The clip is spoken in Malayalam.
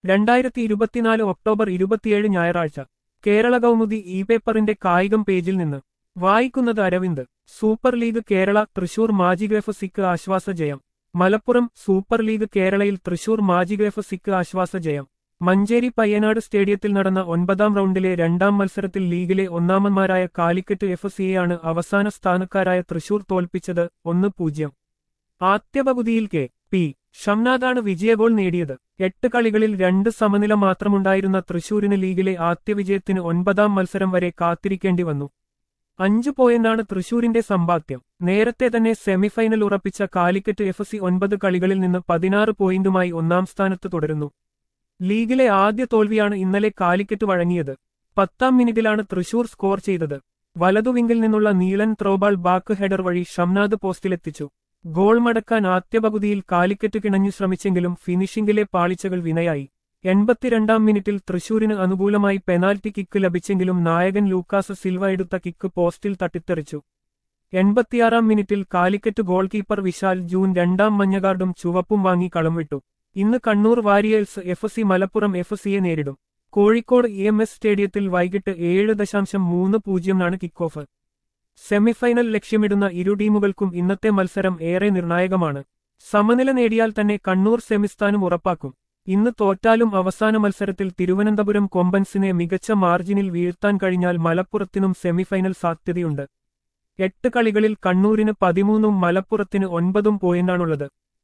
രണ്ടായിരത്തി ഇരുപത്തിനാല് ഒക്ടോബർ ഇരുപത്തിയേഴ് ഞായറാഴ്ച കേരള കൗമുദി ഇ പേപ്പറിന്റെ കായികം പേജിൽ നിന്ന് വായിക്കുന്നത് അരവിന്ദ് സൂപ്പർ ലീഗ് കേരള തൃശൂർ മാജിഗ്രഫ് സിക്ക് ആശ്വാസ ജയം മലപ്പുറം സൂപ്പർ ലീഗ് കേരളയിൽ തൃശൂർ മാജിഗ്രഫ് സിക്ക് ആശ്വാസ ജയം മഞ്ചേരി പയ്യനാട് സ്റ്റേഡിയത്തിൽ നടന്ന ഒൻപതാം റൗണ്ടിലെ രണ്ടാം മത്സരത്തിൽ ലീഗിലെ ഒന്നാമന്മാരായ കാലിക്കറ്റ് എഫ് സിയെയാണ് അവസാന സ്ഥാനക്കാരായ തൃശൂർ തോൽപ്പിച്ചത് ഒന്ന് പൂജ്യം ആദ്യ പകുതിയിൽ കെ പി ഷംനാഥാണ് വിജയഗോൾ നേടിയത് എട്ട് കളികളിൽ രണ്ട് സമനില മാത്രമുണ്ടായിരുന്ന തൃശൂരിന് ലീഗിലെ ആദ്യ വിജയത്തിന് ഒൻപതാം മത്സരം വരെ കാത്തിരിക്കേണ്ടി വന്നു അഞ്ചു പോയിന്റാണ് തൃശൂരിന്റെ സമ്പാദ്യം നേരത്തെ തന്നെ സെമിഫൈനൽ ഉറപ്പിച്ച കാലിക്കറ്റ് എഫ് സി ഒൻപത് കളികളിൽ നിന്ന് പതിനാറ് പോയിന്റുമായി ഒന്നാം സ്ഥാനത്ത് തുടരുന്നു ലീഗിലെ ആദ്യ തോൽവിയാണ് ഇന്നലെ കാലിക്കറ്റ് വഴങ്ങിയത് പത്താം മിനിറ്റിലാണ് തൃശൂർ സ്കോർ ചെയ്തത് വലതുവിങ്കിൽ നിന്നുള്ള നീളൻ ത്രോബാൾ ബാക്ക് ഹെഡർ വഴി ഷംനാദ് പോസ്റ്റിലെത്തിച്ചു ഗോൾ മടക്കാൻ ആദ്യ പകുതിയിൽ കാലിക്കറ്റ് കിണഞ്ഞു ശ്രമിച്ചെങ്കിലും ഫിനിഷിംഗിലെ പാളിച്ചകൾ വിനയായി എൺപത്തിരണ്ടാം മിനിറ്റിൽ തൃശൂരിന് അനുകൂലമായി പെനാൽറ്റി കിക്ക് ലഭിച്ചെങ്കിലും നായകൻ ലൂക്കാസ് സിൽവ എടുത്ത കിക്ക് പോസ്റ്റിൽ തട്ടിത്തെറിച്ചു എൺപത്തിയാറാം മിനിറ്റിൽ കാലിക്കറ്റ് ഗോൾ കീപ്പർ വിശാൽ ജൂൺ രണ്ടാം മഞ്ഞകാർഡും ചുവപ്പും വാങ്ങി കളം വിട്ടു ഇന്ന് Kannur warriors F C Malappuram F സിയെ നേരിടും കോഴിക്കോട് ഇ എം എസ് സ്റ്റേഡിയത്തിൽ വൈകിട്ട് ഏഴ് ദശാംശം മൂന്ന് പൂജ്യമാണ് കിക്ക് ഓഫ് സെമിഫൈനൽ ലക്ഷ്യമിടുന്ന ഇരു ടീമുകൾക്കും ഇന്നത്തെ മത്സരം ഏറെ നിർണായകമാണ് സമനില നേടിയാൽ തന്നെ കണ്ണൂർ സെമിസ്ഥാനം ഉറപ്പാക്കും ഇന്ന് തോറ്റാലും അവസാന മത്സരത്തിൽ തിരുവനന്തപുരം കൊമ്പൻസിനെ മികച്ച മാർജിനിൽ വീഴ്ത്താൻ കഴിഞ്ഞാൽ മലപ്പുറത്തിനും സെമിഫൈനൽ സാധ്യതയുണ്ട് എട്ട് കളികളിൽ കണ്ണൂരിന് പതിമൂന്നും മലപ്പുറത്തിന് ഒൻപതും പോയിന്റാണുള്ളത്